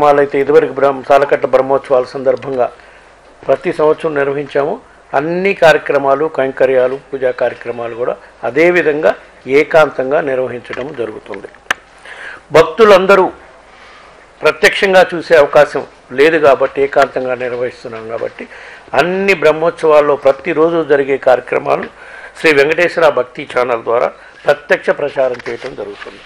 అయితే ఇదివరకు బ్రహ్మ సాలకట్ల బ్రహ్మోత్సవాల సందర్భంగా ప్రతి సంవత్సరం నిర్వహించాము అన్ని కార్యక్రమాలు కైంకర్యాలు పూజా కార్యక్రమాలు కూడా అదే విధంగా ఏకాంతంగా నిర్వహించడం జరుగుతుంది భక్తులందరూ ప్రత్యక్షంగా చూసే అవకాశం లేదు కాబట్టి ఏకాంతంగా నిర్వహిస్తున్నాం కాబట్టి అన్ని బ్రహ్మోత్సవాల్లో ప్రతిరోజు జరిగే కార్యక్రమాలు శ్రీ వెంకటేశ్వర భక్తి ఛానల్ ద్వారా ప్రత్యక్ష ప్రచారం చేయడం జరుగుతుంది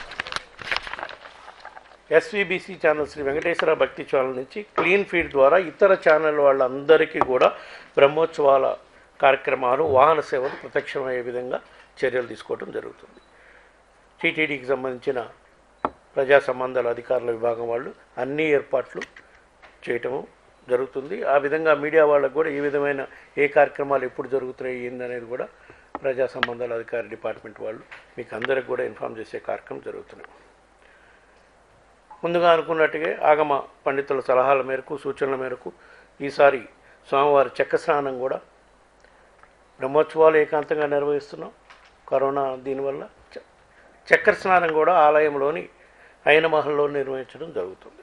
ఎస్విబిసి ఛానల్ శ్రీ వెంకటేశ్వర భక్తి ఛానల్ నుంచి క్లీన్ ఫీడ్ ద్వారా ఇతర ఛానల్ వాళ్ళందరికీ కూడా బ్రహ్మోత్సవాల కార్యక్రమాలు వాహన సేవలు ప్రత్యక్షమయ్యే విధంగా చర్యలు తీసుకోవడం జరుగుతుంది టీటీడీకి సంబంధించిన ప్రజా సంబంధాల అధికారుల విభాగం వాళ్ళు అన్ని ఏర్పాట్లు చేయటము జరుగుతుంది ఆ విధంగా మీడియా వాళ్ళకు కూడా ఈ విధమైన ఏ కార్యక్రమాలు ఎప్పుడు జరుగుతున్నాయి ఏందనేది కూడా ప్రజా సంబంధాల అధికారి డిపార్ట్మెంట్ వాళ్ళు మీకు అందరికి కూడా ఇన్ఫామ్ చేసే కార్యక్రమం జరుగుతున్నాయి ముందుగా అనుకున్నట్టుగా ఆగమ పండితుల సలహాల మేరకు సూచనల మేరకు ఈసారి స్వామివారి చక్ర స్నానం కూడా బ్రహ్మోత్సవాలు ఏకాంతంగా నిర్వహిస్తున్నాం కరోనా దీనివల్ల చ- చక్ర స్నానం కూడా ఆలయంలోని అయిన మహల్లో నిర్వహించడం జరుగుతుంది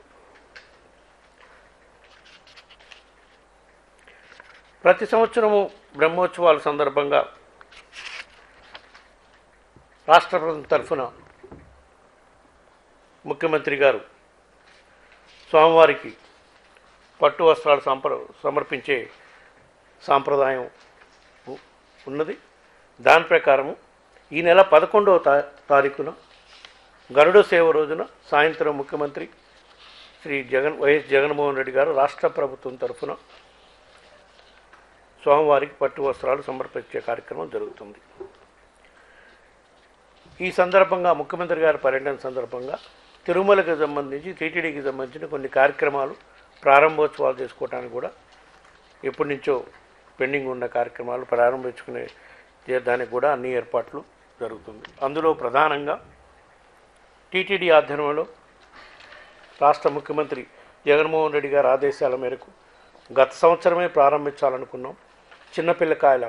ప్రతి సంవత్సరము బ్రహ్మోత్సవాల సందర్భంగా రాష్ట్ర ప్రభుత్వం తరఫున ముఖ్యమంత్రి గారు స్వామివారికి పట్టు వస్త్రాలు సంప్ర సమర్పించే సాంప్రదాయం ఉ- ఉన్నది దాని ప్రకారము ఈ నెల పదకొండవ తా తారీఖున గరుడ సేవ రోజున సాయంత్రం ముఖ్యమంత్రి శ్రీ జగన్ వైఎస్ జగన్మోహన్ రెడ్డి గారు రాష్ట్ర ప్రభుత్వం తరఫున స్వామివారికి పట్టు వస్త్రాలు సమర్పించే కార్యక్రమం జరుగుతుంది ఈ సందర్భంగా ముఖ్యమంత్రి గారి పర్యటన సందర్భంగా తిరుమలకి సంబంధించి టీటీడీకి సంబంధించిన కొన్ని కార్యక్రమాలు ప్రారంభోత్సవాలు చేసుకోవడానికి కూడా ఎప్పటి నుంచో పెండింగ్ ఉన్న కార్యక్రమాలు ప్రారంభించుకునే చే- దానికి కూడా అన్ని ఏర్పాట్లు జరుగుతుంది అందులో ప్రధానంగా టీటీడీ ఆధ్వర్యంలో రాష్ట్ర ముఖ్యమంత్రి జగన్మోహన్ రెడ్డి గారి ఆదేశాల మేరకు గత సంవత్సరమే ప్రారంభించాలనుకున్నాం చిన్నపిల్లకాయల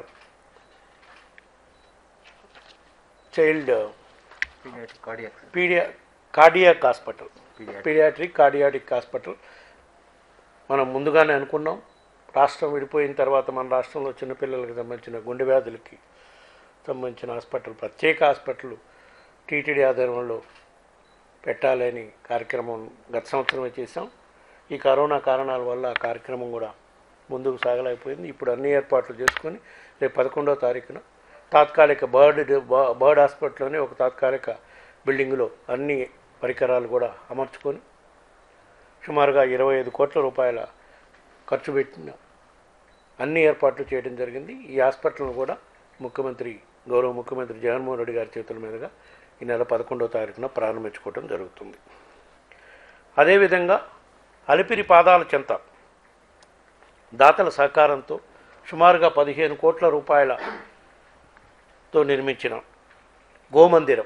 child cardiac paedia cardiac hospital Pediatric. Paediatric cardiac hospital మనం ముందుగానే అనుకున్నాం రాష్ట్రం విడిపోయిన తర్వాత మన రాష్ట్రంలో చిన్నపిల్లలకు సంబంధించిన గుండె వ్యాధులకి సంబంధించిన హాస్పిటల్ ప్రత్యేక హాస్పిటల్ టీటీడీ ఆధ్వర్యంలో పెట్టాలని కార్యక్రమం గత సంవత్సరమే చేశాం ఈ కరోనా కారణాల వల్ల ఆ కార్యక్రమం కూడా ముందుకు సాగలేకపోయింది ఇప్పుడు అన్ని ఏర్పాట్లు చేసుకొని రేపు పదకొండవ తారీఖున తాత్కాలిక బర్డ్ బ- బర్డ్ హాస్పిటల్లోనే ఒక తాత్కాలిక బిల్డింగ్లో అన్ని పరికరాలు కూడా అమర్చుకొని సుమారుగా ఇరవై ఐదు కోట్ల రూపాయల ఖర్చు పెట్టిన అన్ని ఏర్పాట్లు చేయడం జరిగింది ఈ హాస్పిటల్ను కూడా ముఖ్యమంత్రి గౌరవ ముఖ్యమంత్రి జగన్మోహన్ రెడ్డి గారి చేతుల మీదుగా ఈ నెల పదకొండవ తారీఖున ప్రారంభించుకోవడం జరుగుతుంది అదేవిధంగా అలిపిరి పాదాల చెంత దాతల సహకారంతో సుమారుగా పదిహేను కోట్ల రూపాయలతో నిర్మించిన గోమందిరం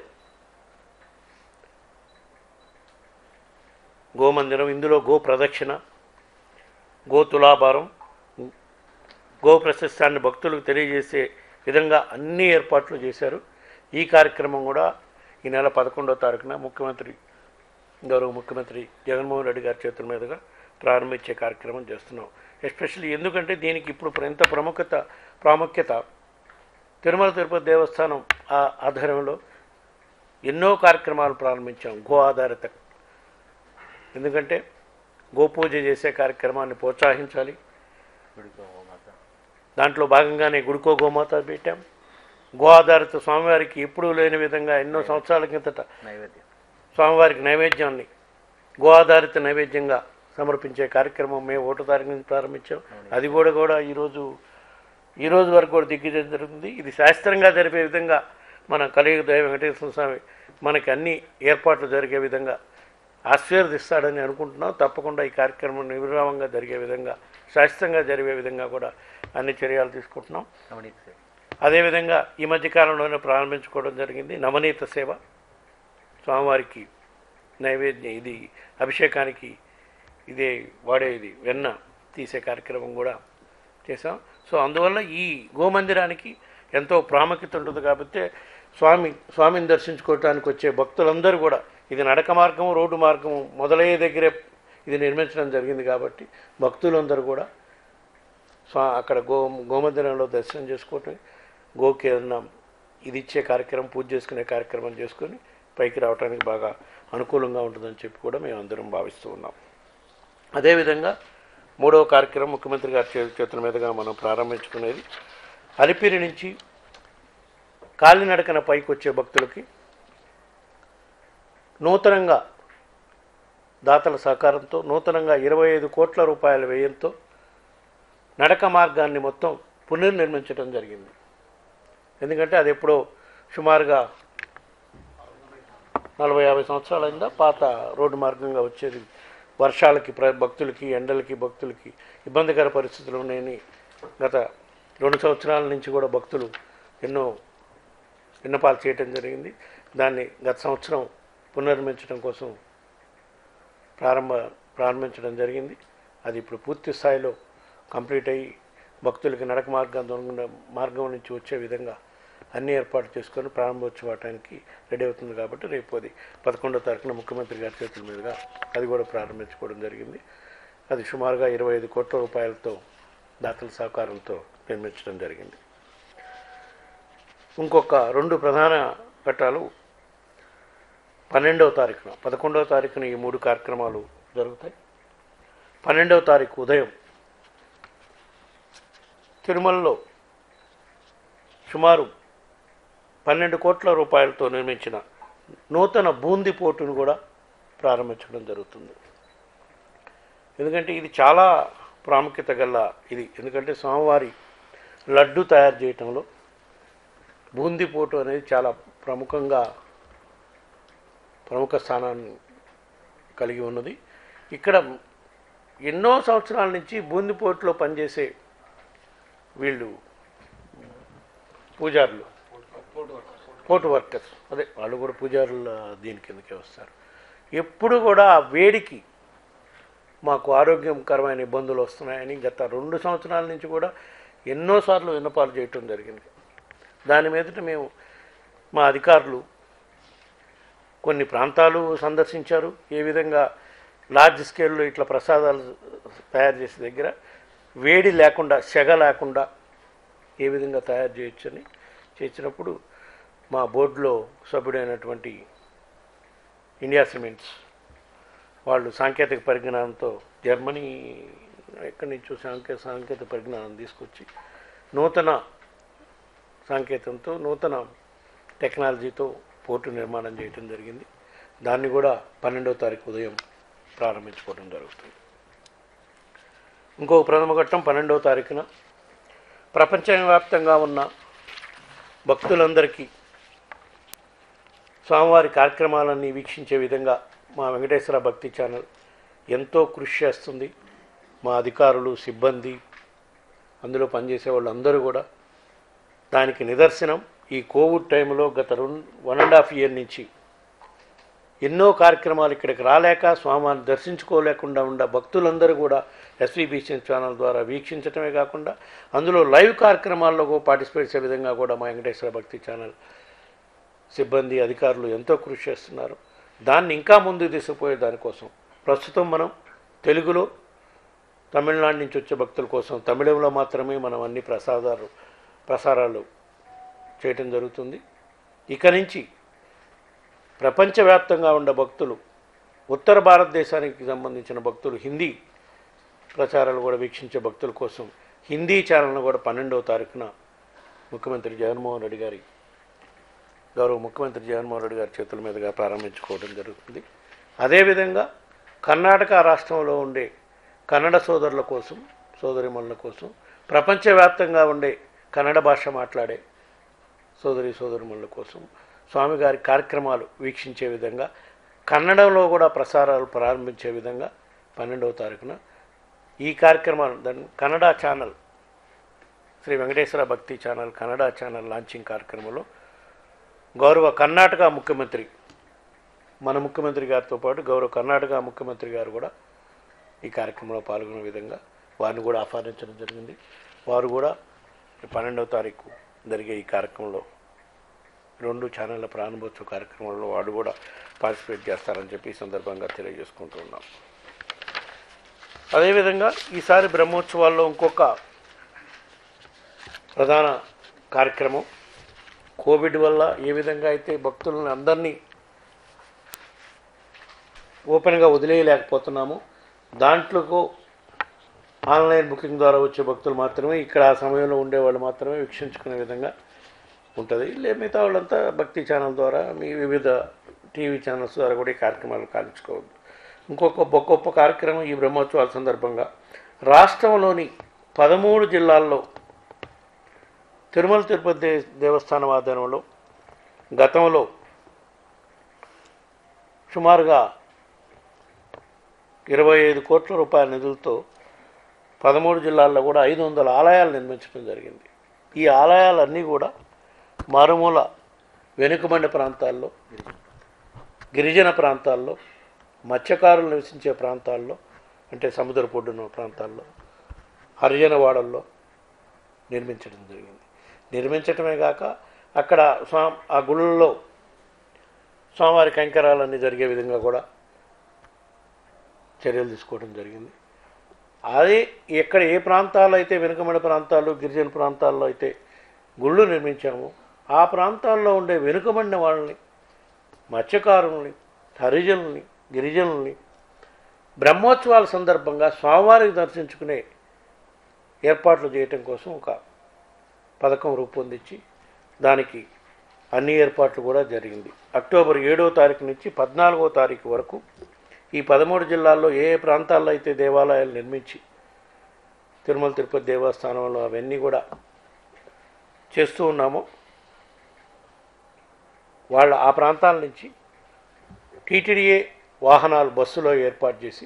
గోమందిరం ఇందులో గో ప్రదక్షిణ గో తులాభారం గో ప్రశస్తాన్ని భక్తులకు తెలియజేసే విధంగా అన్ని ఏర్పాట్లు చేశారు ఈ కార్యక్రమం కూడా ఈ నెల పదకొండవ తారీఖున ముఖ్యమంత్రి గౌరవ ముఖ్యమంత్రి జగన్మోహన్ రెడ్డి గారి చేతుల మీదుగా ప్రారంభించే కార్యక్రమం చేస్తున్నాం ఎస్పెషల్లీ ఎందుకంటే దీనికి ఇప్పుడు ఎంత ప్రముఖత ప్రాముఖ్యత తిరుమల తిరుపతి దేవస్థానం ఆ ఆధ్వర్యంలో ఎన్నో కార్యక్రమాలు ప్రారంభించాం గో ఆధారిత ఎందుకంటే గోపూజ చేసే కార్యక్రమాన్ని ప్రోత్సహించాలి దాంట్లో భాగంగానే గుడికో గోమాత పెట్టాం గో ఆధారిత స్వామివారికి ఎప్పుడూ లేని విధంగా ఎన్నో సంవత్సరాల కిందట నైవేద్యం స్వామివారికి నైవేద్యాన్ని గో ఆధారిత నైవేద్యంగా సమర్పించే కార్యక్రమం మేము ఒకటో తారీఖు నుంచి ప్రారంభించాం అది కూడా కూడా ఈరోజు ఈ రోజు వరకు కూడా దిగ్విజయం జరుగుతుంది ఇది శాస్త్రంగా జరిపే విధంగా మన కలియుగ దైవ వెంకటేశ్వర స్వామి మనకి అన్ని ఏర్పాట్లు జరిగే విధంగా ఆశీర్వదిస్తాడని అనుకుంటున్నాం తప్పకుండా ఈ కార్యక్రమం నిర్విరామంగా జరిగే విధంగా శాస్త్రంగా జరిగే విధంగా కూడా అన్ని చర్యలు తీసుకుంటున్నాం నవనీత సేవ అదేవిధంగా ఈ మధ్యకాలంలోనే ప్రారంభించుకోవడం జరిగింది నవనీత సేవ స్వామివారికి నైవేద్యం ఇది అభిషేకానికి ఇదే వాడేది వెన్న తీసే కార్యక్రమం కూడా చేసాం సో అందువల్ల ఈ గోమందిరానికి ఎంతో ప్రాముఖ్యత ఉంటుంది కాబట్టి స్వామి స్వామిని దర్శించుకోవటానికి వచ్చే భక్తులందరూ కూడా ఇది నడక మార్గము రోడ్డు మార్గము మొదలయ్యే దగ్గరే ఇది నిర్మించడం జరిగింది కాబట్టి భక్తులందరూ కూడా స్వా అక్కడ గో గోమందిరంలో దర్శనం చేసుకోవటం గోకి ఏదన్నా ఇది ఇచ్చే కార్యక్రమం పూజ చేసుకునే కార్యక్రమం చేసుకొని పైకి రావడానికి బాగా అనుకూలంగా ఉంటుందని చెప్పి కూడా మేము అందరం భావిస్తూ ఉన్నాం అదేవిధంగా మూడవ కార్యక్రమం ముఖ్యమంత్రి గారి చే- చేతుల మీదుగా మనం ప్రారంభించుకునేది అలిపిరి నుంచి కాలినడకన పైకి వచ్చే భక్తులకి నూతనంగా దాతల సహకారంతో నూతనంగా ఇరవై ఐదు కోట్ల రూపాయల వ్యయంతో నడక మార్గాన్ని మొత్తం పునర్నిర్మించడం జరిగింది ఎందుకంటే అది ఎప్పుడో సుమారుగా నలభై యాభై సంవత్సరాలైందా పాత రోడ్డు మార్గంగా వచ్చేది వర్షాలకి ప్ర భక్తులకి ఎండలకి భక్తులకి ఇబ్బందికర పరిస్థితులు ఉన్నాయని గత రెండు సంవత్సరాల నుంచి కూడా భక్తులు ఎన్నో విన్నపాలు చేయటం జరిగింది దాన్ని గత సంవత్సరం పునర్నిర్మించడం కోసం ప్రారంభ ప్రారంభించడం జరిగింది అది ఇప్పుడు పూర్తి స్థాయిలో కంప్లీట్ అయ్యి భక్తులకి నడక మార్గం దొంగ మార్గం నుంచి వచ్చే విధంగా అన్ని ఏర్పాటు చేసుకొని ప్రారంభోత్సవాటానికి రెడీ అవుతుంది కాబట్టి రేపు అది పదకొండో తారీఖున ముఖ్యమంత్రి గారి చేతుల మీదుగా అది కూడా ప్రారంభించుకోవడం జరిగింది అది సుమారుగా ఇరవై ఐదు కోట్ల రూపాయలతో దాతల సహకారంతో నిర్మించడం జరిగింది ఇంకొక రెండు ప్రధాన ఘట్టాలు పన్నెండవ తారీఖున పదకొండవ తారీఖున ఈ మూడు కార్యక్రమాలు జరుగుతాయి పన్నెండవ తారీఖు ఉదయం తిరుమలలో సుమారు పన్నెండు కోట్ల రూపాయలతో నిర్మించిన నూతన బూంది పోర్టును కూడా ప్రారంభించడం జరుగుతుంది ఎందుకంటే ఇది చాలా ప్రాముఖ్యత గల ఇది ఎందుకంటే స్వామివారి లడ్డు తయారు చేయటంలో బూందీ పోటు అనేది చాలా ప్రముఖంగా ప్రముఖ స్థానాన్ని కలిగి ఉన్నది ఇక్కడ ఎన్నో సంవత్సరాల నుంచి బూందిపోటులో పనిచేసే వీళ్ళు పూజారులు పోటు వర్కర్స్ అదే వాళ్ళు కూడా పూజారుల దీని కిందకే వస్తారు ఎప్పుడు కూడా ఆ వేడికి మాకు ఆరోగ్యకరమైన ఇబ్బందులు వస్తున్నాయని గత రెండు సంవత్సరాల నుంచి కూడా ఎన్నోసార్లు విన్నపాలు చేయటం జరిగింది దాని మీదట మేము మా అధికారులు కొన్ని ప్రాంతాలు సందర్శించారు ఏ విధంగా లార్జ్ స్కేల్లో ఇట్లా ప్రసాదాలు తయారు చేసే దగ్గర వేడి లేకుండా సెగ లేకుండా ఏ విధంగా తయారు చేయొచ్చని చేసినప్పుడు మా బోర్డులో సభ్యుడైనటువంటి ఇండియా సిమెంట్స్ వాళ్ళు సాంకేతిక పరిజ్ఞానంతో జర్మనీ ఎక్కడి నుంచో సాంకే సాంకేతిక పరిజ్ఞానం తీసుకొచ్చి నూతన సాంకేతంతో నూతన టెక్నాలజీతో పోర్టు నిర్మాణం చేయటం జరిగింది దాన్ని కూడా పన్నెండవ తారీఖు ఉదయం ప్రారంభించుకోవడం జరుగుతుంది ఇంకో ప్రథమ ఘట్టం పన్నెండవ తారీఖున ప్రపంచవ్యాప్తంగా ఉన్న భక్తులందరికీ స్వామివారి కార్యక్రమాలన్నీ వీక్షించే విధంగా మా వెంకటేశ్వర భక్తి ఛానల్ ఎంతో కృషి చేస్తుంది మా అధికారులు సిబ్బంది అందులో పనిచేసే వాళ్ళందరూ కూడా దానికి నిదర్శనం ఈ కోవిడ్ టైంలో గత రెండు వన్ అండ్ హాఫ్ ఇయర్ నుంచి ఎన్నో కార్యక్రమాలు ఇక్కడికి రాలేక స్వామిని దర్శించుకోలేకుండా ఉన్న భక్తులందరూ కూడా ఎస్వీబీసీ ఛానల్ ద్వారా వీక్షించడమే కాకుండా అందులో లైవ్ కార్యక్రమాల్లో కూడా పార్టిసిపేట్ చేసే విధంగా కూడా మా వెంకటేశ్వర భక్తి ఛానల్ సిబ్బంది అధికారులు ఎంతో కృషి చేస్తున్నారు దాన్ని ఇంకా ముందుకు తీసుకుపోయే దానికోసం ప్రస్తుతం మనం తెలుగులో తమిళనాడు నుంచి వచ్చే భక్తుల కోసం తమిళంలో మాత్రమే మనం అన్ని ప్రసాదాలు ప్రసారాలు చేయటం జరుగుతుంది ఇక నుంచి ప్రపంచవ్యాప్తంగా ఉన్న భక్తులు ఉత్తర భారతదేశానికి సంబంధించిన భక్తులు హిందీ ప్రచారాలు కూడా వీక్షించే భక్తుల కోసం హిందీ ఛానల్ను కూడా పన్నెండవ తారీఖున ముఖ్యమంత్రి జగన్మోహన్ రెడ్డి గారి గౌరవ ముఖ్యమంత్రి జగన్మోహన్ రెడ్డి గారి చేతుల మీదుగా ప్రారంభించుకోవడం జరుగుతుంది అదేవిధంగా కర్ణాటక రాష్ట్రంలో ఉండే కన్నడ సోదరుల కోసం సోదరిమణుల కోసం ప్రపంచవ్యాప్తంగా ఉండే కన్నడ భాష మాట్లాడే సోదరి సోదరిమణుల కోసం స్వామిగారి కార్యక్రమాలు వీక్షించే విధంగా కన్నడంలో కూడా ప్రసారాలు ప్రారంభించే విధంగా పన్నెండవ తారీఖున ఈ కార్యక్రమాలు దాన్ని కన్నడ ఛానల్ శ్రీ వెంకటేశ్వర భక్తి ఛానల్ కన్నడ ఛానల్ లాంచింగ్ కార్యక్రమంలో గౌరవ కర్ణాటక ముఖ్యమంత్రి మన ముఖ్యమంత్రి గారితో పాటు గౌరవ కర్ణాటక ముఖ్యమంత్రి గారు కూడా ఈ కార్యక్రమంలో పాల్గొనే విధంగా వారిని కూడా ఆహ్వానించడం జరిగింది వారు కూడా పన్నెండవ తారీఖు జరిగే ఈ కార్యక్రమంలో రెండు ఛానళ్ళ ప్రారంభోత్సవ కార్యక్రమంలో వాడు కూడా పార్టిసిపేట్ చేస్తారని చెప్పి ఈ సందర్భంగా తెలియజేసుకుంటూ ఉన్నాం అదేవిధంగా ఈసారి బ్రహ్మోత్సవాల్లో ఇంకొక ప్రధాన కార్యక్రమం కోవిడ్ వల్ల ఏ విధంగా అయితే భక్తులను అందరినీ ఓపెన్గా వదిలేయలేకపోతున్నాము దాంట్లో ఆన్లైన్ బుకింగ్ ద్వారా వచ్చే భక్తులు మాత్రమే ఇక్కడ ఆ సమయంలో ఉండేవాళ్ళు మాత్రమే వీక్షించుకునే విధంగా ఉంటుంది లే మిగతా వాళ్ళంతా భక్తి ఛానల్ ద్వారా మీ వివిధ టీవీ ఛానల్స్ ద్వారా కూడా ఈ కార్యక్రమాలు కాల్చుకోవద్దు ఇంకొక గొప్ప గొప్ప కార్యక్రమం ఈ బ్రహ్మోత్సవాల సందర్భంగా రాష్ట్రంలోని పదమూడు జిల్లాల్లో తిరుమల తిరుపతి దే దేవస్థానం ఆధ్వర్యంలో గతంలో సుమారుగా ఇరవై ఐదు కోట్ల రూపాయల నిధులతో పదమూడు జిల్లాల్లో కూడా ఐదు వందల ఆలయాలు నిర్మించడం జరిగింది ఈ ఆలయాలన్నీ కూడా మారుమూల వెనుకబడిన ప్రాంతాల్లో గిరిజన ప్రాంతాల్లో మత్స్యకారులు నివసించే ప్రాంతాల్లో అంటే సముద్ర పొడ్డున ప్రాంతాల్లో హరిజన వాడల్లో నిర్మించడం జరిగింది నిర్మించటమే కాక అక్కడ స్వా ఆ గుళ్ళల్లో స్వామివారి కైంకరాలన్నీ జరిగే విధంగా కూడా చర్యలు తీసుకోవడం జరిగింది అదే ఎక్కడ ఏ ప్రాంతాల్లో అయితే వెనుకబడిన ప్రాంతాలు గిరిజన ప్రాంతాల్లో అయితే గుళ్ళు నిర్మించామో ఆ ప్రాంతాల్లో ఉండే వెనుకబడిన వాళ్ళని మత్స్యకారుల్ని హరిజనుల్ని గిరిజనుల్ని బ్రహ్మోత్సవాల సందర్భంగా స్వామివారికి దర్శించుకునే ఏర్పాట్లు చేయటం కోసం ఒక పథకం రూపొందించి దానికి అన్ని ఏర్పాట్లు కూడా జరిగింది అక్టోబర్ ఏడో తారీఖు నుంచి పద్నాలుగో తారీఖు వరకు ఈ పదమూడు జిల్లాల్లో ఏ ఏ ప్రాంతాల్లో అయితే దేవాలయాలు నిర్మించి తిరుమల తిరుపతి దేవస్థానంలో అవన్నీ కూడా చేస్తూ ఉన్నామో వాళ్ళ ఆ ప్రాంతాల నుంచి టీటీడీఏ వాహనాలు బస్సులో ఏర్పాటు చేసి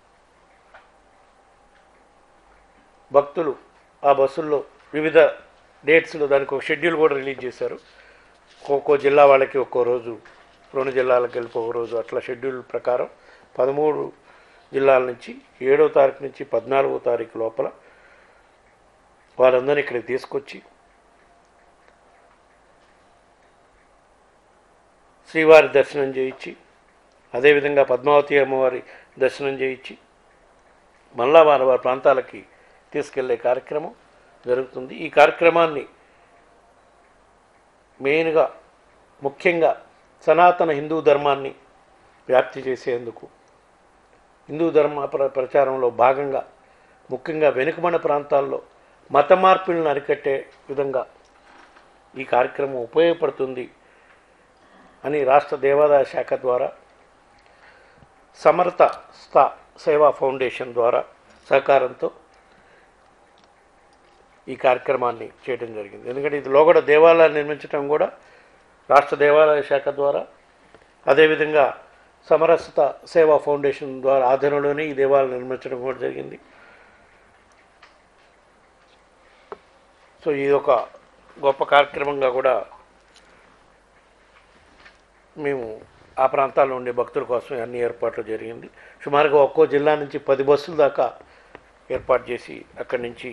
భక్తులు ఆ బస్సుల్లో వివిధ డేట్స్లో దానికి ఒక షెడ్యూల్ కూడా రిలీజ్ చేశారు ఒక్కో జిల్లా వాళ్ళకి ఒక్కో రోజు రెండు జిల్లాలకు వెళ్ళి ఒక రోజు అట్లా షెడ్యూల్ ప్రకారం పదమూడు జిల్లాల నుంచి ఏడో తారీఖు నుంచి పద్నాలుగో తారీఖు లోపల వాళ్ళందరినీ ఇక్కడికి తీసుకొచ్చి శ్రీవారి దర్శనం చేయించి అదేవిధంగా పద్మావతి అమ్మవారి దర్శనం చేయించి మళ్ళా వారి వారి ప్రాంతాలకి తీసుకెళ్లే కార్యక్రమం జరుగుతుంది ఈ కార్యక్రమాన్ని మెయిన్గా ముఖ్యంగా సనాతన హిందూ ధర్మాన్ని వ్యాప్తి చేసేందుకు హిందూ ధర్మ ప్ర ప్రచారంలో భాగంగా ముఖ్యంగా వెనుకబడిన ప్రాంతాల్లో మత మార్పులను అరికట్టే విధంగా ఈ కార్యక్రమం ఉపయోగపడుతుంది అని రాష్ట్ర దేవాదాయ శాఖ ద్వారా సమర్థ స్థా సేవా ఫౌండేషన్ ద్వారా సహకారంతో ఈ కార్యక్రమాన్ని చేయడం జరిగింది ఎందుకంటే ఇది లోగడ దేవాలయాలు నిర్మించడం కూడా రాష్ట్ర దేవాలయ శాఖ ద్వారా అదేవిధంగా సమరసత సేవా ఫౌండేషన్ ద్వారా ఆధ్వర్యంలోనే ఈ దేవాలయం నిర్మించడం కూడా జరిగింది సో ఇది ఒక గొప్ప కార్యక్రమంగా కూడా మేము ఆ ప్రాంతాల్లో ఉండే భక్తుల కోసం అన్ని ఏర్పాట్లు జరిగింది సుమారుగా ఒక్కో జిల్లా నుంచి పది బస్సుల దాకా ఏర్పాటు చేసి అక్కడి నుంచి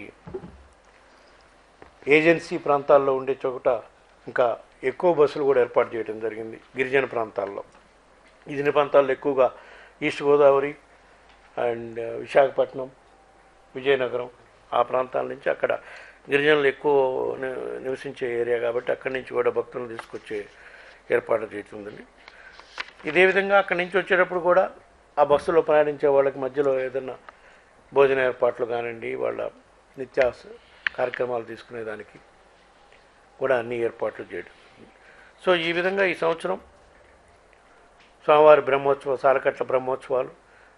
ఏజెన్సీ ప్రాంతాల్లో ఉండే చోట ఇంకా ఎక్కువ బస్సులు కూడా ఏర్పాటు చేయడం జరిగింది గిరిజన ప్రాంతాల్లో గిరిజన ప్రాంతాల్లో ఎక్కువగా ఈస్ట్ గోదావరి అండ్ విశాఖపట్నం విజయనగరం ఆ ప్రాంతాల నుంచి అక్కడ గిరిజనులు ఎక్కువ ని- నివసించే ఏరియా కాబట్టి అక్కడి నుంచి కూడా భక్తులను తీసుకొచ్చే ఏర్పాటు చేస్తుందండి ఇదే విధంగా అక్కడి నుంచి వచ్చేటప్పుడు కూడా ఆ బస్సులో ప్రయాణించే వాళ్ళకి మధ్యలో ఏదైనా భోజన ఏర్పాట్లు కానివ్వండి వాళ్ళ నిత్యాస కార్యక్రమాలు తీసుకునేదానికి కూడా అన్ని ఏర్పాట్లు చేయడం సో ఈ విధంగా ఈ సంవత్సరం స్వామివారి బ్రహ్మోత్సవ సాలకట్ల బ్రహ్మోత్సవాలు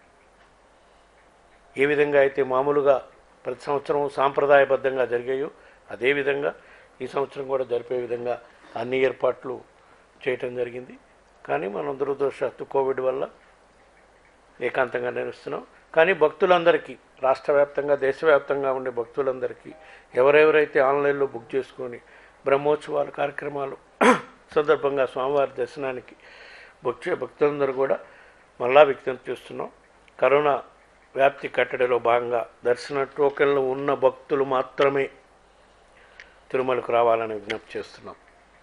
ఏ విధంగా అయితే మామూలుగా ప్రతి సంవత్సరం సాంప్రదాయబద్ధంగా జరిగాయో అదేవిధంగా ఈ సంవత్సరం కూడా జరిపే విధంగా అన్ని ఏర్పాట్లు చేయటం జరిగింది కానీ మనం దురదృష్టవత్తు కోవిడ్ వల్ల ఏకాంతంగా నిర్వహిస్తున్నాం కానీ భక్తులందరికీ రాష్ట్ర వ్యాప్తంగా దేశవ్యాప్తంగా ఉండే భక్తులందరికీ ఎవరెవరైతే ఆన్లైన్లో బుక్ చేసుకొని బ్రహ్మోత్సవాలు కార్యక్రమాలు సందర్భంగా స్వామివారి దర్శనానికి భక్తి భక్తులందరూ కూడా మళ్ళా విజ్ఞప్తి చేస్తున్నాం కరోనా వ్యాప్తి కట్టడిలో భాగంగా దర్శన టోకెన్లు ఉన్న భక్తులు మాత్రమే తిరుమలకు రావాలని విజ్ఞప్తి చేస్తున్నాం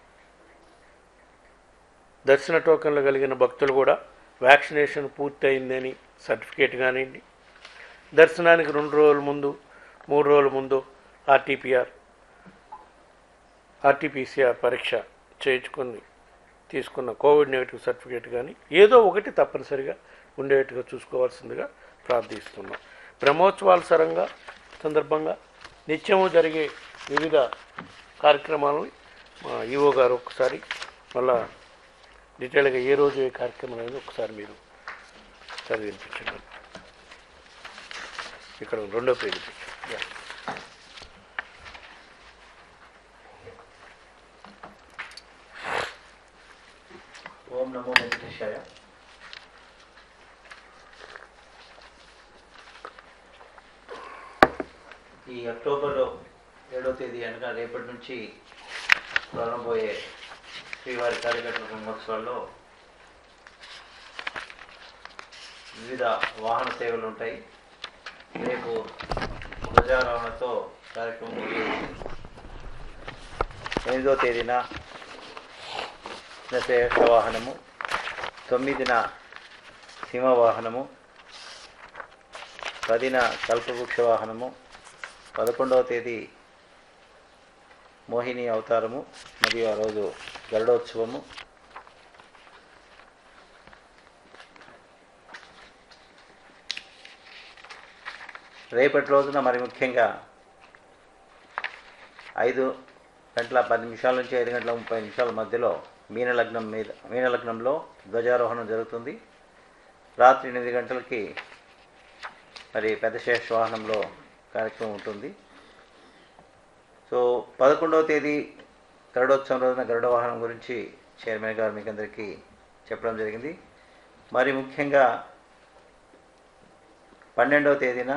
దర్శన టోకెన్లు కలిగిన భక్తులు కూడా వ్యాక్సినేషన్ పూర్తయిందని సర్టిఫికేట్ కానివ్వండి దర్శనానికి రెండు రోజుల ముందు మూడు రోజుల ముందు ఆర్టీపీఆర్ ఆర్టీపీసీఆర్ పరీక్ష చేయించుకొని తీసుకున్న కోవిడ్ నెగిటివ్ సర్టిఫికేట్ కానీ ఏదో ఒకటి తప్పనిసరిగా ఉండేట్టుగా చూసుకోవాల్సిందిగా ప్రార్థిస్తున్నాం బ్రహ్మోత్సవాల సరంగా సందర్భంగా నిత్యము జరిగే వివిధ కార్యక్రమాలని మా ఈఓ గారు ఒకసారి మళ్ళా డీటెయిల్గా ఏ రోజు ఏ కార్యక్రమం అనేది ఒకసారి మీరు చదివించండి ఇక్కడ రెండో పేజీ యా. ఓం నమో వెంకటేశాయ ఈ అక్టోబర్ ఏడో తేదీ అనగా రేపటి నుంచి ప్రారంభమయ్యే శ్రీవారి కాళీఘట్ల బ్రహ్మోత్సవాల్లో వివిధ వాహన సేవలు ఉంటాయి రేపు ధ్వజారోహణతో కార్యక్రమం మొదలవుతుంది. ఎనిమిదో తేదీన దశేష వాహనము తొమ్మిదిన సింహవాహనము పదిన కల్పవృక్ష వాహనము పదకొండవ తేదీ మోహిని అవతారము మరియు ఆ రోజు గరుడోత్సవము రేపటి రోజున మరి ముఖ్యంగా ఐదు గంటల పది నిమిషాల నుంచి ఐదు గంటల ముప్పై నిమిషాల మధ్యలో మీనలగ్నం మీద మీనలగ్నంలో ధ్వజారోహణం జరుగుతుంది రాత్రి ఎనిమిది గంటలకి మరి పెద్ద శేష వాహనంలో కార్యక్రమం ఉంటుంది సో పదకొండవ తేదీ గరుడోత్సవం రోజున గరుడ వాహనం గురించి చైర్మన్ గారు మీకు అందరికీ చెప్పడం జరిగింది మరి ముఖ్యంగా పన్నెండవ తేదీన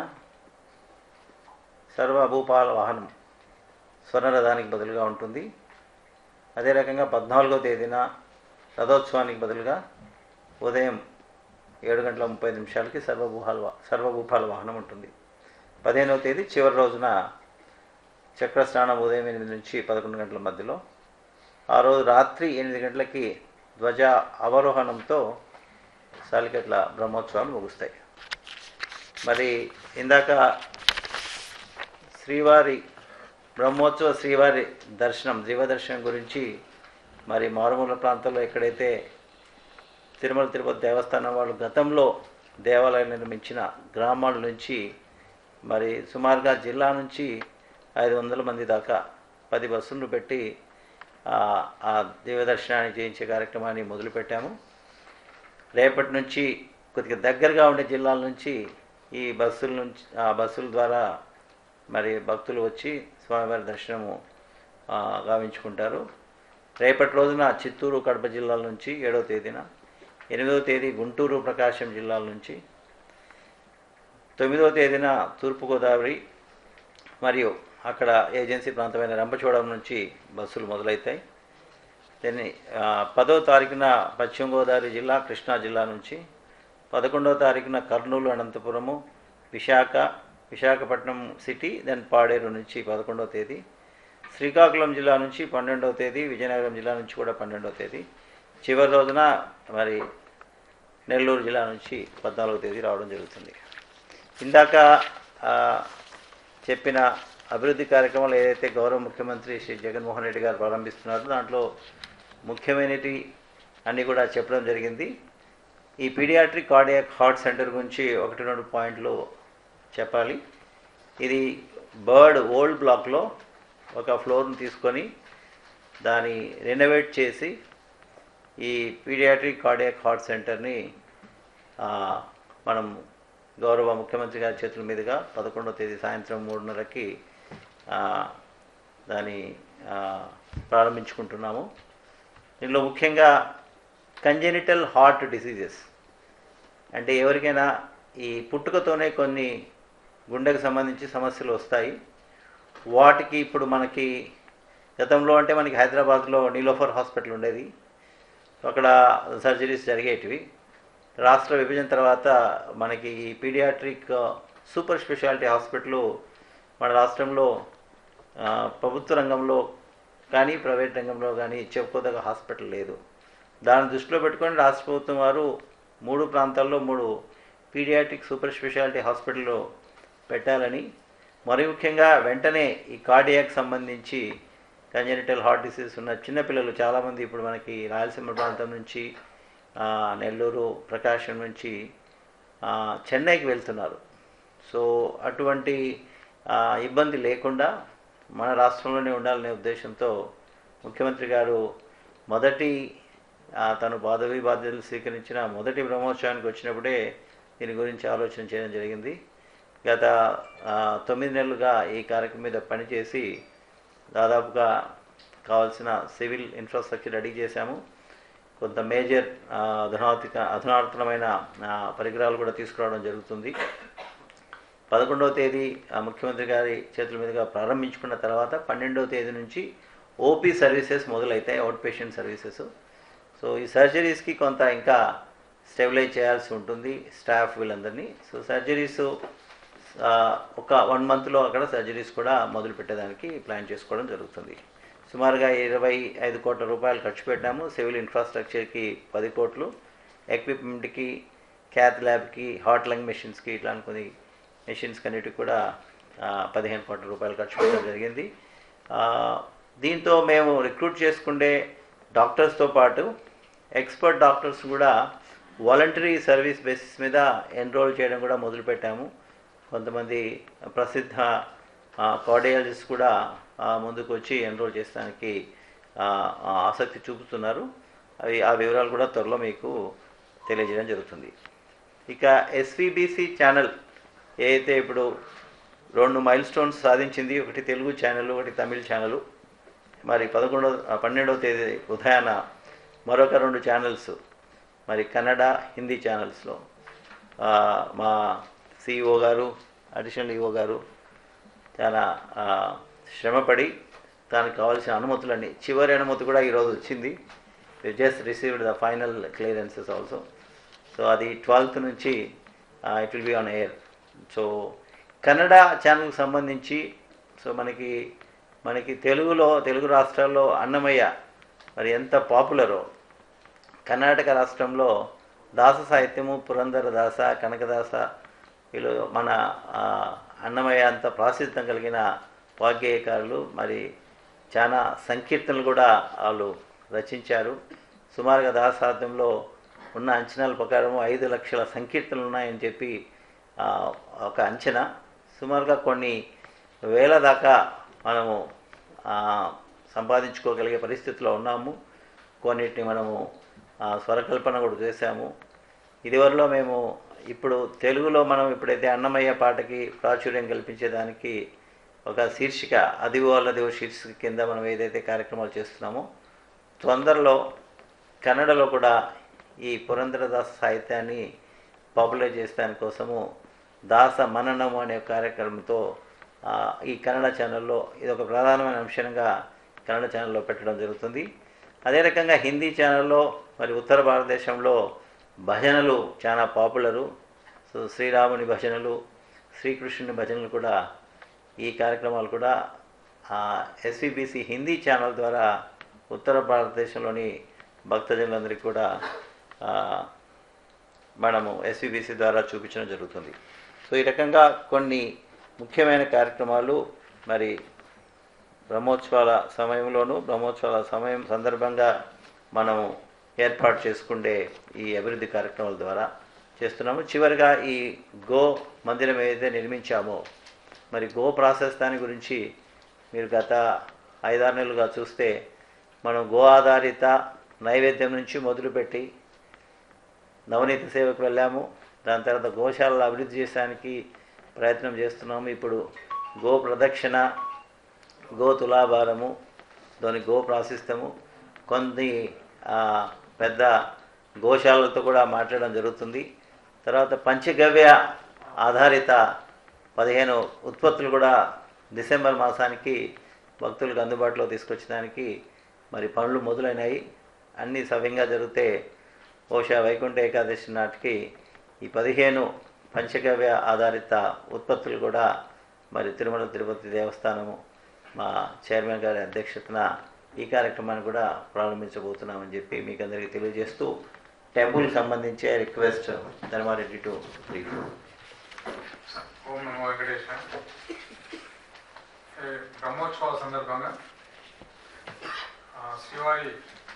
సర్వభూపాల వాహనం స్వర్ణరథానికి బదులుగా ఉంటుంది అదే రకంగా పద్నాలుగో తేదీన రథోత్సవానికి బదులుగా ఉదయం ఏడు గంటల ముప్పై నిమిషాలకి సర్వభూపాల వా- సర్వభూపాల వాహనం ఉంటుంది పదిహేనవ తేదీ చివరి రోజున చక్రస్నానం ఉదయం ఎనిమిది నుంచి పదకొండు గంటల మధ్యలో ఆ రోజు రాత్రి ఎనిమిది గంటలకి ధ్వజ అవరోహణంతో సాలికట్ల బ్రహ్మోత్సవాలు ముగుస్తాయి మరి ఇందాక శ్రీవారి బ్రహ్మోత్సవ శ్రీవారి దర్శనం జీవ దర్శనం గురించి మరి మారుమూల ప్రాంతంలో ఎక్కడైతే తిరుమల తిరుపతి దేవస్థానం వాళ్ళు గతంలో దేవాలయం నిర్మించిన గ్రామాల నుంచి మరి సుమారుగా జిల్లా నుంచి ఐదు వందల మంది దాకా పది బస్సులను పెట్టి ఆ, ఆ దివ్య దర్శనాన్ని చేయించే కార్యక్రమాన్ని మొదలుపెట్టాము రేపటి నుంచి కొద్దిగా దగ్గరగా ఉండే జిల్లాల నుంచి ఈ బస్సుల నుంచి ఆ బస్సుల ద్వారా మరి భక్తులు వచ్చి స్వామివారి దర్శనము ఆ, గావించుకుంటారు రేపటి రోజున చిత్తూరు కడప జిల్లాల నుంచి ఏడవ తేదీన ఎనిమిదవ తేదీ గుంటూరు ప్రకాశం జిల్లాల నుంచి తొమ్మిదవ తేదీన తూర్పుగోదావరి మరియు అక్కడ ఏజెన్సీ ప్రాంతమైన రంపచోడవరం నుంచి బస్సులు మొదలవుతాయి దీన్ని ఆ, పదవ తారీఖున పశ్చిమ గోదావరి జిల్లా కృష్ణా జిల్లా నుంచి పదకొండవ తారీఖున కర్నూలు అనంతపురము విశాఖ విశాఖపట్నం సిటీ దెన్ పాడేరు నుంచి పదకొండవ తేదీ శ్రీకాకుళం జిల్లా నుంచి పన్నెండవ తేదీ విజయనగరం జిల్లా నుంచి కూడా పన్నెండవ తేదీ చివరి రోజున మరి నెల్లూరు జిల్లా నుంచి పద్నాలుగవ తేదీ రావడం జరుగుతుంది ఇందాక ఆ, చెప్పిన అభివృద్ధి కార్యక్రమాలు ఏదైతే గౌరవ ముఖ్యమంత్రి శ్రీ జగన్మోహన్ రెడ్డి గారు ప్రారంభిస్తున్నారో దాంట్లో ముఖ్యమైనటి అన్నీ కూడా చెప్పడం జరిగింది ఈ పీడియాట్రిక్ కార్డియాక్ హార్ట్ సెంటర్ గురించి ఒకటి రెండు పాయింట్లు చెప్పాలి ఇది బర్డ్ ఓల్డ్ బ్లాక్లో ఒక ఫ్లోర్ని తీసుకొని దాన్ని రెనోవేట్ చేసి ఈ పీడియాట్రిక్ కార్డియాక్ హార్ట్ సెంటర్ని ఆ, మనం గౌరవ ముఖ్యమంత్రి గారి చేతుల మీదుగా పదకొండవ తేదీ సాయంత్రం మూడున్నరకి ఆ, దాన్ని ఆ, ప్రారంభించుకుంటున్నాము దీనిలో ముఖ్యంగా కంజెనిటల్ హార్ట్ డిసీజెస్ అంటే ఎవరికైనా ఈ పుట్టుకతోనే కొన్ని గుండెకు సంబంధించి సమస్యలు వస్తాయి వాటికి ఇప్పుడు మనకి గతంలో అంటే మనకి హైదరాబాద్లో నీలోఫర్ హాస్పిటల్ ఉండేది అక్కడ సర్జరీస్ జరిగేటివి రాష్ట్ర విభజన తర్వాత మనకి ఈ పీడియాట్రిక్ సూపర్ స్పెషాలిటీ హాస్పిటల్ మన రాష్ట్రంలో ఆ, ప్రభుత్వ రంగంలో కానీ ప్రైవేట్ రంగంలో కానీ చెప్పుకోదగ్గ హాస్పిటల్ లేదు దాన్ని దృష్టిలో పెట్టుకొని రాష్ట్ర ప్రభుత్వం వారు మూడు ప్రాంతాల్లో మూడు పీడియాట్రిక్ సూపర్ స్పెషాలిటీ హాస్పిటల్ పెట్టాలని మరి ముఖ్యంగా వెంటనే ఈ కార్డియాక్ సంబంధించి కంజనిటల్ హార్ట్ డిసీజ్ ఉన్న చిన్నపిల్లలు చాలామంది ఇప్పుడు మనకి రాయలసీమ ప్రాంతం నుంచి ఆ, నెల్లూరు ప్రకాశం నుంచి ఆ, చెన్నైకి వెళ్తున్నారు సో అటువంటి ఆ, ఇబ్బంది లేకుండా మన రాష్ట్రంలోనే ఉండాలనే ఉద్దేశంతో ముఖ్యమంత్రి గారు మొదటి ఆ, తను పదవి బాధ్యతలు స్వీకరించిన మొదటి బ్రహ్మోత్సవానికి వచ్చినప్పుడే దీని గురించి ఆలోచన చేయడం జరిగింది గత ఆ, తొమ్మిది నెలలుగా ఈ కార్యక్రమం మీద పనిచేసి దాదాపుగా కావాల్సిన సివిల్ ఇన్ఫ్రాస్ట్రక్చర్ రెడీ చేశాము కొంత మేజర్ ఆ, అధునాతిక అధునాతనమైన ఆ, పరికరాలు కూడా తీసుకురావడం జరుగుతుంది పదకొండవ తేదీ ఆ, ముఖ్యమంత్రి గారి చేతుల మీదుగా ప్రారంభించుకున్న తర్వాత పన్నెండవ తేదీ నుంచి ఓపీ సర్వీసెస్ మొదలవుతాయి అవుట్ పేషెంట్ సర్వీసెస్ సో ఈ సర్జరీస్కి కొంత ఇంకా స్టెబిలైజ్ చేయాల్సి ఉంటుంది స్టాఫ్ వీళ్ళందరినీ సో సర్జరీస్ ఒక వన్ మంత్లో అక్కడ సర్జరీస్ కూడా మొదలు పెట్టేదానికి ప్లాన్ చేసుకోవడం జరుగుతుంది సుమారుగా ఇరవై ఐదు కోట్ల రూపాయలు ఖర్చు పెట్టాము సివిల్ ఇన్ఫ్రాస్ట్రక్చర్కి పది కోట్లు ఎక్విప్మెంట్కి క్యాత్ ల్యాబ్కి హాట్ లంగ్ మెషిన్స్కి ఇట్లాంటి కొన్ని మెషిన్స్ కన్నిటికి కూడా ఆ, పదిహేను కోట్ల రూపాయలు ఖర్చు పెట్టడం జరిగింది ఆ, దీంతో మేము రిక్రూట్ చేసుకుండే డాక్టర్స్తో పాటు ఎక్స్పర్ట్ డాక్టర్స్ కూడా వాలంటరీ సర్వీస్ బేసిస్ మీద ఎన్రోల్ చేయడం కూడా మొదలుపెట్టాము కొంతమంది ప్రసిద్ధ కార్డియాలజిస్ట్ కూడా ఆ, ముందుకు వచ్చి ఎన్రోల్ చేసడానికి ఆ, ఆ, ఆసక్తి చూపుతున్నారు అవి ఆ వివరాలు కూడా త్వరలో మీకు తెలియజేయడం జరుగుతుంది ఇక ఎస్విబిసి ఛానల్ ఏదైతే ఇప్పుడు రెండు మైల్ స్టోన్స్ సాధించింది ఒకటి తెలుగు ఛానల్ ఒకటి తమిళ ఛానల్ మరి పదకొండవ ఆ, పన్నెండవ తేదీ ఉదయాన మరొక రెండు ఛానల్స్ మరి కన్నడ హిందీ ఛానల్స్లో ఆ, మా సిఇఓ గారు అడిషనల్ ఈఓ గారు చాలా ఆ, శ్రమపడి దానికి కావాల్సిన అనుమతులన్నీ చివరి అనుమతి కూడా ఈరోజు వచ్చింది just received the final clearances also so అది ట్వెల్త్ నుంచి it will be on air so Kannada ఛానల్కి సంబంధించి సో మనకి మనకి తెలుగులో తెలుగు రాష్ట్రాల్లో అన్నమయ్య మరి ఎంత పాపులరో కర్ణాటక రాష్ట్రంలో దాస సాహిత్యము పురంధర దాస కనకదాస వీళ్ళు మన ఆ, అన్నమయ్య అంత ప్రాసిద్ధం కలిగిన వాగ్గేయకారులు మరి చాలా సంకీర్తనలు కూడా వాళ్ళు రచించారు సుమారుగా దాసార్థంలో ఉన్న అంచనాల ప్రకారం ఐదు లక్షల సంకీర్తనలు ఉన్నాయని చెప్పి ఆ, ఒక అంచనా సుమారుగా కొన్ని వేల దాకా మనము ఆ, సంపాదించుకోగలిగే పరిస్థితిలో ఉన్నాము కొన్నిటిని మనము ఆ, స్వరకల్పన కూడా చేశాము ఇదివరలో మేము ఇప్పుడు తెలుగులో మనం ఎప్పుడైతే అన్నమయ్య పాటకి ప్రాచుర్యం కల్పించేదానికి ఒక శీర్షిక అదివో అల్లదివో శీర్షిక కింద మనం ఏదైతే కార్యక్రమాలు చేస్తున్నామో తొందరలో కన్నడలో కూడా ఈ పురంధరదాస సాహిత్యాన్ని పాపులర్ చేసడానికి కోసము దాస మననము అనే కార్యక్రమంతో ఆ, ఈ కన్నడ ఛానల్లో ఇది ఒక ప్రధానమైన అంశంగా కన్నడ ఛానల్లో పెట్టడం జరుగుతుంది అదే రకంగా హిందీ ఛానల్లో మరి ఉత్తర భారతదేశంలో భజనలు చాలా పాపులరు సో శ్రీరాముని భజనలు శ్రీకృష్ణుని భజనలు కూడా ఈ కార్యక్రమాలు కూడా ఎస్విబిసి హిందీ ఛానల్ ద్వారా ఉత్తర భారతదేశంలోని భక్తజనులందరికీ కూడా ఆ, మనము ఎస్విబిసి ద్వారా చూపించడం జరుగుతుంది సో ఈ రకంగా కొన్ని ముఖ్యమైన కార్యక్రమాలు మరి బ్రహ్మోత్సవాల సమయంలోనూ బ్రహ్మోత్సవాల సమయం సందర్భంగా మనము ఏర్పాటు చేసుకుండే ఈ అభివృద్ధి కార్యక్రమాల ద్వారా చేస్తున్నాము చివరిగా ఈ గో మందిరం ఏదైతే నిర్మించామో మరి గో ప్రాసెస్ దాని గురించి మీరు గత ఐదారు నెలలుగా చూస్తే మనం గో ఆధారిత నైవేద్యం నుంచి మొదలుపెట్టి నవనీత సేవకు వెళ్ళాము దాని తర్వాత గోశాలలు అభివృద్ధి చేయడానికి ప్రయత్నం చేస్తున్నాము ఇప్పుడు గో ప్రదక్షిణ గో తులాభారము దాని గో ప్రాశిస్తము కొన్ని ఆ, పెద్ద గోశాలలతో కూడా మాట్లాడడం జరుగుతుంది తర్వాత పంచగవ్య ఆధారిత పదిహేను ఉత్పత్తులు కూడా డిసెంబర్ మాసానికి భక్తులకు అందుబాటులో తీసుకొచ్చడానికి మరి పనులు మొదలైనాయి అన్నీ సవ్యంగా జరిగితే బహుశా వైకుంఠ ఏకాదశి నాటికి ఈ పదిహేను పంచగవ్య ఆధారిత ఉత్పత్తులు కూడా మరి తిరుమల తిరుపతి దేవస్థానము మా చైర్మన్ గారి అధ్యక్షతన ఈ కార్యక్రమాన్ని కూడా ప్రారంభించబోతున్నామని చెప్పి మీకు అందరికీ తెలియజేస్తూ టెంపుల్కి సంబంధించి రిక్వెస్ట్ ధర్మారెడ్డి టు బ్రీఫ్ ఓం నమో వెంకటేశ ఏ, బ్రహ్మోత్సవాల సందర్భంగా ఆ, శ్రీవారి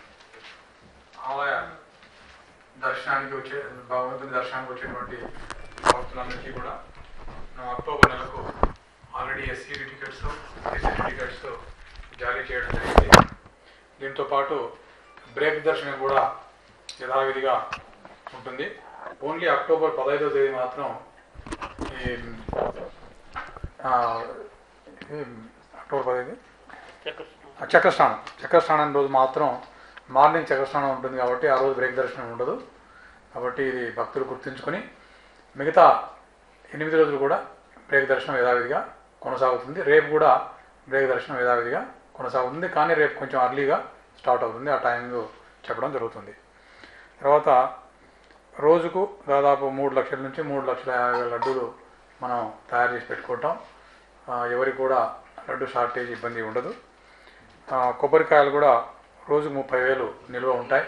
ఆలయ దర్శనానికి వచ్చే భగవంతుని దర్శనానికి వచ్చేటువంటి భక్తులందరికీ కూడా మనం అక్టోబర్ నెలకు already SC tickets SC tickets జారీ చేయడం జరిగింది దీంతో పాటు బ్రేక్ దర్శనం కూడా యథావిధిగా ఉంటుంది ఓన్లీ అక్టోబర్ పదహైదో తేదీ మాత్రం ఈ ఆ, ఈ అక్టోబర్ పదహైదు ఆ చక్రస్నానం చక్రస్నానం రోజు మాత్రం మార్నింగ్ చక్రస్నానం ఉంటుంది కాబట్టి ఆ రోజు బ్రేక్ దర్శనం ఉండదు కాబట్టి ఇది భక్తులు గుర్తుంచుకొని మిగతా ఎనిమిది రోజులు కూడా బ్రేక్ దర్శనం యథావిధిగా కొనసాగుతుంది రేపు కూడా బ్రేక్ దర్శనం యథావిధిగా కొనసాగుతుంది కానీ రేపు కొంచెం అర్లీగా స్టార్ట్ అవుతుంది ఆ టైమింగ్ చెప్పడం జరుగుతుంది తర్వాత రోజుకు దాదాపు మూడు లక్షల నుంచి మూడు లక్షల యాభై వేల లడ్డూలు మనం తయారు చేసి పెట్టుకుంటాం ఆ, ఎవరికి కూడా లడ్డు షార్టేజ్ ఇబ్బంది ఉండదు ఆ, కొబ్బరికాయలు కూడా రోజుకు ముప్పై వేలు నిల్వ ఉంటాయి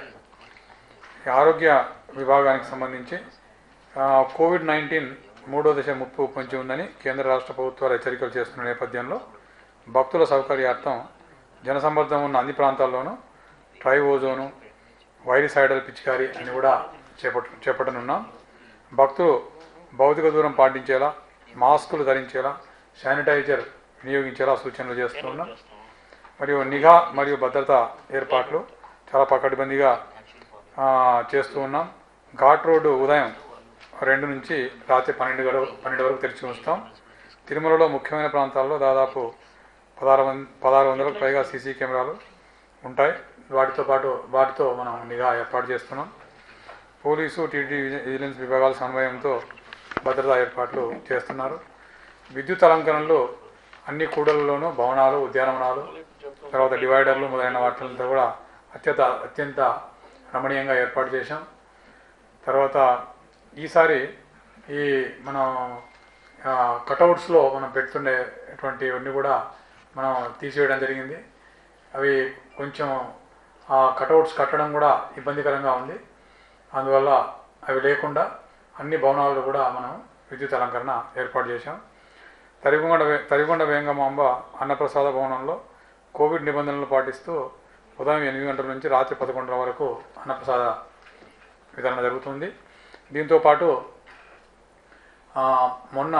ఈ ఆరోగ్య విభాగానికి సంబంధించి ఆ, కోవిడ్ నైన్టీన్ మూడో దశ ముప్పు పొంచి ఉందని కేంద్ర రాష్ట్ర ప్రభుత్వాలు హెచ్చరికలు చేస్తున్న నేపథ్యంలో భక్తుల సౌకర్యార్థం జనసంబర్ధం ఉన్న అన్ని ప్రాంతాల్లోనూ ట్రై ఓజోను వైరిసైడల్ పిచికారి అని కూడా చేపట్ట చేపట్టనున్నాం భక్తులు భౌతిక దూరం పాటించేలా మాస్కులు ధరించేలా శానిటైజర్ వినియోగించేలా సూచనలు చేస్తున్నాం మరియు నిఘా మరియు భద్రత ఏర్పాట్లు చాలా పకడ్బందీగా ఆ, చేస్తూ ఉన్నాం ఘాట్ రోడ్డు ఉదయం రెండు నుంచి రాత్రి పన్నెండు గడ పన్నెండు వరకు తెరిచి ఉంచుతాం తిరుమలలో ముఖ్యమైన ప్రాంతాల్లో దాదాపు పదహారు వంద పదహారు వందలకు పైగా సీసీ కెమెరాలు ఉంటాయి వాటితో పాటు వాటితో మనం నిఘా ఏర్పాటు చేస్తున్నాం పోలీసు టీటీ విజిలెన్స్ విభాగాల సమన్వయంతో భద్రతా ఏర్పాట్లు చేస్తున్నారు విద్యుత్ అలంకరణలు అన్ని కూడళ్లలోనూ భవనాలు ఉద్యానవనాలు తర్వాత డివైడర్లు మొదలైన వాటితో కూడా అత్యంత అత్యంత రమణీయంగా ఏర్పాటు చేశాం తర్వాత ఈసారి ఈ మనం కటౌట్స్లో మనం పెడుతుండేటువంటివన్నీ కూడా మనం తీసివేయడం జరిగింది అవి కొంచెం ఆ కటౌట్స్ కట్టడం కూడా ఇబ్బందికరంగా ఉంది అందువల్ల అవి లేకుండా అన్ని భవనాల్లో కూడా మనం విద్యుత్ అలంకరణ ఏర్పాటు చేశాం తరిగొండ వే- తరిగొండ వేంగమాంబ అన్నప్రసాద భవనంలో కోవిడ్ నిబంధనలు పాటిస్తూ ఉదయం ఎనిమిది గంటల నుంచి రాత్రి పదకొండుల వరకు అన్నప్రసాద వితరణ జరుగుతుంది దీంతోపాటు ఆ, మొన్న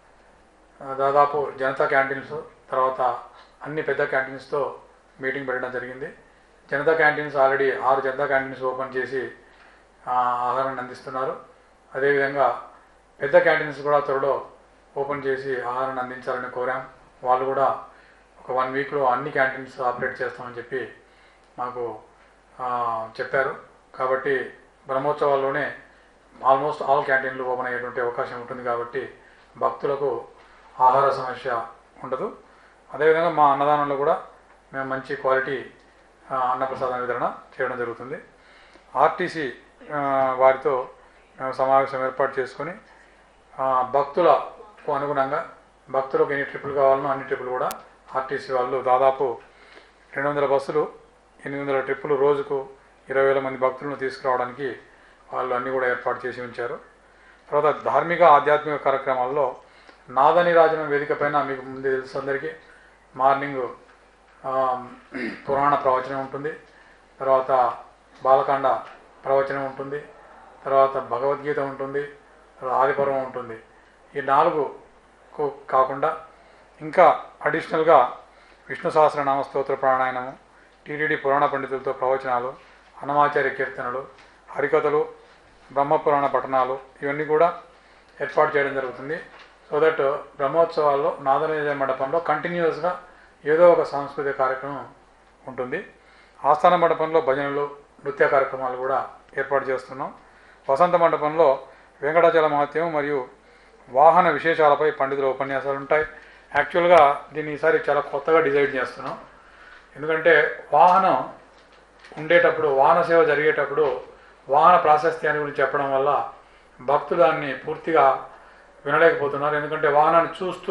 ఆ, దాదాపు జనతా క్యాంటీన్స్ తర్వాత అన్ని పెద్ద క్యాంటీన్స్తో మీటింగ్ పెట్టడం జరిగింది జనతా క్యాంటీన్స్ ఆల్రెడీ ఆరు జనతా క్యాంటీన్స్ ఓపెన్ చేసి ఆ, ఆహారాన్ని అందిస్తున్నారు అదేవిధంగా పెద్ద క్యాంటీన్స్ కూడా త్వరలో ఓపెన్ చేసి ఆహారాన్ని అందించాలని కోరాం వాళ్ళు కూడా ఒక వన్ వీక్లో అన్ని క్యాంటీన్స్ ఆపరేట్ చేస్తామని చెప్పి మాకు ఆ, చెప్పారు కాబట్టి బ్రహ్మోత్సవాల్లోనే ఆల్మోస్ట్ ఆల్ క్యాంటీన్లు ఓపెన్ అయ్యేటువంటి అవకాశం ఉంటుంది కాబట్టి భక్తులకు ఆహార సమస్య ఉండదు అదేవిధంగా మా అన్నదానంలో కూడా మేము మంచి క్వాలిటీ ఆ, అన్నప్రసాదం వితరణ చేయడం జరుగుతుంది ఆర్టీసీ ఆ, వారితో మేము సమావేశం ఏర్పాటు చేసుకొని ఆ, భక్తులకు అనుగుణంగా భక్తులకు ఎన్ని ట్రిప్పులు కావాలనో అన్ని ట్రిప్పులు కూడా ఆర్టీసీ వాళ్ళు దాదాపు రెండు వందల బస్సులు ఎనిమిది వందల ట్రిప్పులు రోజుకు ఇరవై వేల మంది భక్తులను తీసుకురావడానికి వాళ్ళు అన్నీ కూడా ఏర్పాటు చేసి ఉంచారు తర్వాత ధార్మిక ఆధ్యాత్మిక కార్యక్రమాల్లో నాదనిరాజనం వేదిక పైన మీకు ముందు తెలుసు అందరికీ మార్నింగ్ ఆ, పురాణ ప్రవచనం ఉంటుంది తర్వాత బాలకాండ ప్రవచనం ఉంటుంది తర్వాత భగవద్గీత ఉంటుంది తర్వాత ఆదిపర్వం ఉంటుంది ఈ నాలుగు కు- కాకుండా ఇంకా అడిషనల్గా విష్ణు సహస్రనామ స్తోత్ర ప్రాణాయనము టీటీడీ పురాణ పండితులతో ప్రవచనాలు అన్నమాచార్య కీర్తనలు హరికథలు బ్రహ్మపురాణ పఠనాలు ఇవన్నీ కూడా ఏర్పాటు చేయడం జరుగుతుంది సో దట్ బ్రహ్మోత్సవాల్లో నాదనీయ మండపంలో కంటిన్యూస్గా ఏదో ఒక సాంస్కృతిక కార్యక్రమం ఉంటుంది ఆస్థాన మండపంలో భజనలు నృత్య కార్యక్రమాలు కూడా ఏర్పాటు చేస్తున్నాం వసంత మండపంలో వెంకటాచల మహత్యం మరియు వాహన విశేషాలపై పండితుల ఉపన్యాసాలు ఉంటాయి యాక్చువల్గా దీన్ని ఈసారి చాలా కొత్తగా డిజైన్ చేస్తున్నాం ఎందుకంటే వాహనం ఉండేటప్పుడు వాహన సేవ జరిగేటప్పుడు వాహన ప్రాశస్త్యాన్ని గురించి చెప్పడం వల్ల భక్తులు దాన్ని పూర్తిగా వినలేకపోతున్నారు ఎందుకంటే వాహనాన్ని చూస్తూ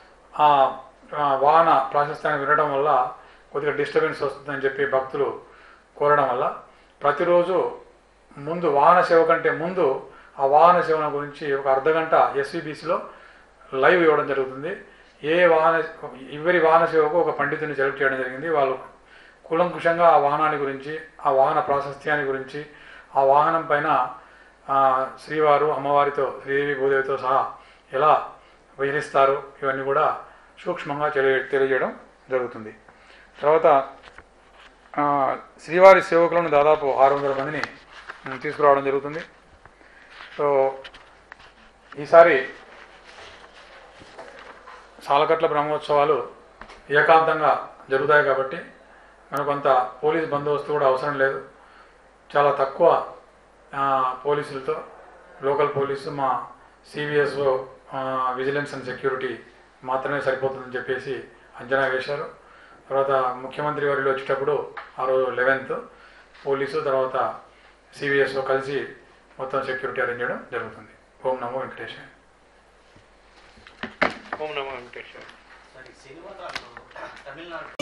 ఆ ఆ వాహన ప్రాశస్త్యాన్ని వినడం వల్ల కొద్దిగా డిస్టర్బెన్స్ వస్తుందని చెప్పి భక్తులు కోరడం వల్ల ప్రతిరోజు ముందు వాహన సేవ కంటే ముందు ఆ వాహన సేవన గురించి ఒక అర్ధ గంట ఎస్వీబీసీలో లైవ్ ఇవ్వడం జరుగుతుంది ఏ వాహన ఎవరి వాహన సేవకు ఒక పండితుని సెలెక్ట్ చేయడం జరిగింది వాళ్ళు కూలంకుషంగా ఆ వాహనాన్ని గురించి ఆ వాహన ప్రాశస్త్యాన్ని గురించి ఆ వాహనం పైన ఆ, శ్రీవారు అమ్మవారితో శ్రీదేవి భూదేవితో సహా ఎలా విహరిస్తారు ఇవన్నీ కూడా సూక్ష్మంగా తెలియ తెలియజేయడం జరుగుతుంది తర్వాత ఆ, శ్రీవారి సేవకులను దాదాపు ఆరు వందల మందిని ఉమ్, తీసుకురావడం జరుగుతుంది సో ఈసారి సాలకట్ల బ్రహ్మోత్సవాలు ఏకాంతంగా జరుగుతాయి కాబట్టి మనకు కొంత పోలీస్ బందోబస్తు కూడా అవసరం లేదు చాలా తక్కువ ఆ, పోలీసులతో లోకల్ పోలీసు మా సివిఎస్ఓ విజిలెన్స్ అండ్ సెక్యూరిటీ మాత్రమే సరిపోతుందని చెప్పేసి అంచనా వేశారు తర్వాత ముఖ్యమంత్రి వారిలో వచ్చేటప్పుడు ఆ రోజు లెవెన్త్ పోలీసు తర్వాత సివిఎస్ఓ కలిసి మొత్తం సెక్యూరిటీ అరేంజ్ చేయడం జరుగుతుంది ఓం నమో వెంకటేశ్వర ఓం నమో వెంకటేశ్వర సరే సినిమా తమిళనాడు